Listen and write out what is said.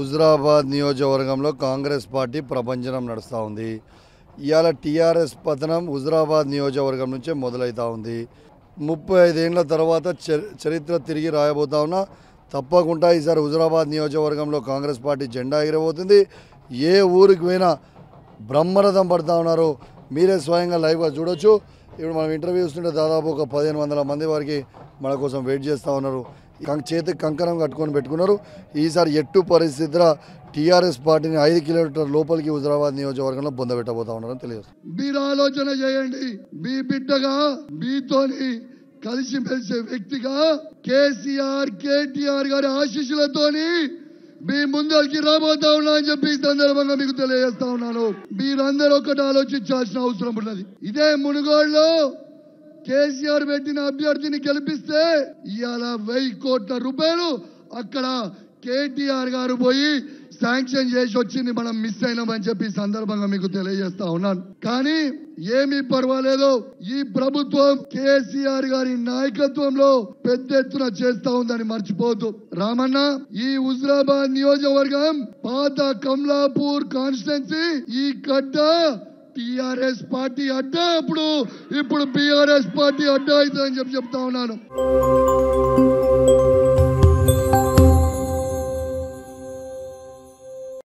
హుజరాబాద్ నియోజకవర్గంలో కాంగ్రెస్ పార్టీ ప్రపంచనం నడుస్తూ ఉంది ఇవాళ టీఆర్ఎస్ పతనం హుజరాబాద్ నియోజకవర్గం నుంచే మొదలవుతూ ఉంది ముప్పై ఐదేళ్ల తర్వాత చరి- చరిత్ర తిరిగి రాయబోతా ఉన్నా తప్పకుండా ఈసారి హుజరాబాద్ నియోజకవర్గంలో కాంగ్రెస్ పార్టీ జెండా ఎగిరబోతుంది ఏ ఊరికి పోయినా బ్రహ్మరథం పడతా ఉన్నారు మీరే స్వయంగా లైవ్గా చూడొచ్చు ఇప్పుడు మనం ఇంటర్వ్యూ చూస్తుంటే దాదాపు ఒక పదిహేను వందల మంది వారికి మన కోసం వెయిట్ చేస్తూ ఉన్నారు కం- చేతికి కంకణం కట్టుకొని పెట్టుకున్నారు ఈసారి ఎట్టు పరిస్థితుల టీఆర్ఎస్ పార్టీని ఐదు కిలోమీటర్ లోపలికి హుజరాబాద్ నియోజకవర్గంలో పొందబెట్టబోతా ఉన్నారని తెలియదు మీరు ఆలోచన చేయండి మీ బిడ్డగా మీతోని కలిసి మెలిసే వ్యక్తిగా కేసీఆర్ కేటీఆర్ గారి ఆశీస్సులతోని మీ ముందరికి రాబోతా ఉన్నా అని చెప్పి ఈ సందర్భంగా మీకు తెలియజేస్తా ఉన్నాను మీరందరూ ఒకటి ఆలోచించాల్సిన అవసరం ఉన్నది ఇదే మునుగోడులో కేసీఆర్ పెట్టిన అభ్యర్థిని గెలిపిస్తే ఇవాళ వెయ్యి కోట్ల రూపాయలు అక్కడ కేటీఆర్ గారు పోయి శాంక్షన్ చేసి వచ్చింది మనం మిస్ అయినామని చెప్పి ఈ సందర్భంగా మీకు తెలియజేస్తా ఉన్నాను కానీ ఏమీ పర్వాలేదు ఈ ప్రభుత్వం కేసీఆర్ గారి నాయకత్వంలో పెద్ద ఎత్తున చేస్తా ఉందని మర్చిపోవద్దు రామన్న ఈ హుజరాబాద్ నియోజకవర్గం పాత కమలాపూర్ కాన్స్టిట్యున్సీ ఈ గడ్డ టిఆర్ఎస్ పార్టీ అడ్డా అప్పుడు ఇప్పుడు బిఆర్ఎస్ పార్టీ అడ్డా అవుతుందని చెప్పి చెప్తా ఉన్నాను